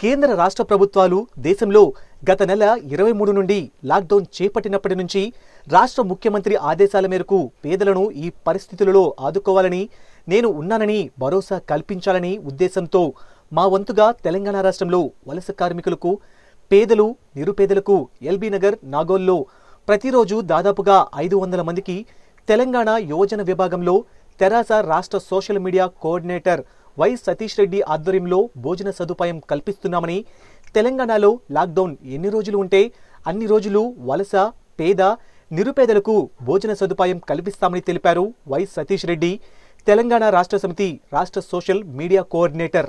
కేంద్ర రాష్ట్ర ప్రభుత్వాలు దేశంలో గత నెల ఇరవై మూడు నుండి లాక్డౌన్ చేపట్టినప్పటి నుంచి రాష్ట్ర ముఖ్యమంత్రి ఆదేశాల మేరకు పేదలను ఈ పరిస్థితులలో ఆదుకోవాలని నేను ఉన్నానని భరోసా కల్పించాలని ఉద్దేశంతో మా వంతుగా తెలంగాణ రాష్ట్రంలో వలస కార్మికులకు పేదలు నిరుపేదలకు ఎల్బీ నగర్ నాగోల్లో ప్రతిరోజు దాదాపుగా ఐదు వందల మందికి తెలంగాణ యోజన విభాగంలో తెరాస రాష్ట్ర social media coordinator Y Satish Reddy ఆధ్వర్యంలో భోజన సదుపాయం కల్పిస్తున్నామని తెలంగాణలో లాక్డౌన్ ఎన్ని రోజులు ఉంటే అన్ని రోజులు వలస పేద నిరుపేదలకు భోజన సదుపాయం కల్పిస్తామని తెలిపారు వై సతీష్ రెడ్డి తెలంగాణ రాష్ట్ర సమితి రాష్ట్ర social media coordinator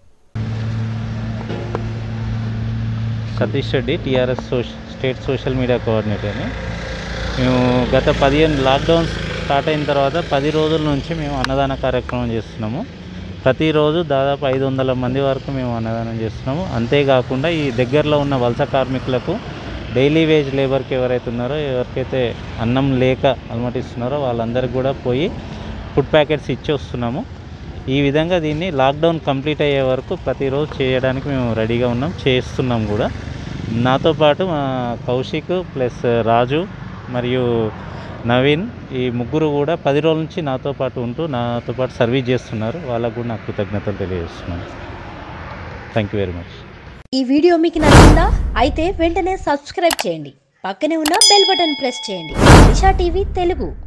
Satish Reddy TRS సోష స్టేట్ సోషల్ మీడియా కోఆర్డినేటర్ని మేము గత పదిహేను లాక్డౌన్ స్టార్ట్ అయిన తర్వాత పది రోజుల నుంచి మేము అన్నదాన కార్యక్రమం చేస్తున్నాము ప్రతిరోజు దాదాపు ఐదు వందల మంది వరకు మేము అన్నదానం చేస్తున్నాము అంతేకాకుండా ఈ దగ్గరలో ఉన్న వలస కార్మికులకు డైలీ వేజ్ లేబర్కి ఎవరైతే ఉన్నారో ఎవరికైతే అన్నం లేక అలమటిస్తున్నారో వాళ్ళందరికీ కూడా పోయి ఫుడ్ ప్యాకెట్స్ ఇచ్చి వస్తున్నాము ఈ విధంగా దీన్ని లాక్డౌన్ కంప్లీట్ అయ్యే వరకు ప్రతిరోజు చేయడానికి మేము రెడీగా ఉన్నాం చేస్తున్నాం కూడా నాతో పాటు మా కౌశిక్ ప్లస్ రాజు మరియు నవీన్ ఈ ముగ్గురు కూడా పది రోజుల నుంచి నాతో పాటు ఉంటూ నాతో పాటు సర్వీస్ చేస్తున్నారు వాళ్ళకు కూడా నాకు కృతజ్ఞతలు తెలియజేస్తున్నాను థ్యాంక్ యూ వెరీ మచ్ ఈ వీడియో మీకు నచ్చిందా అయితే వెంటనే సబ్స్క్రైబ్ చేయండి పక్కనే ఉన్న బెల్ బటన్ ప్రెస్ చేయండి దిశా టీవీ తెలుగు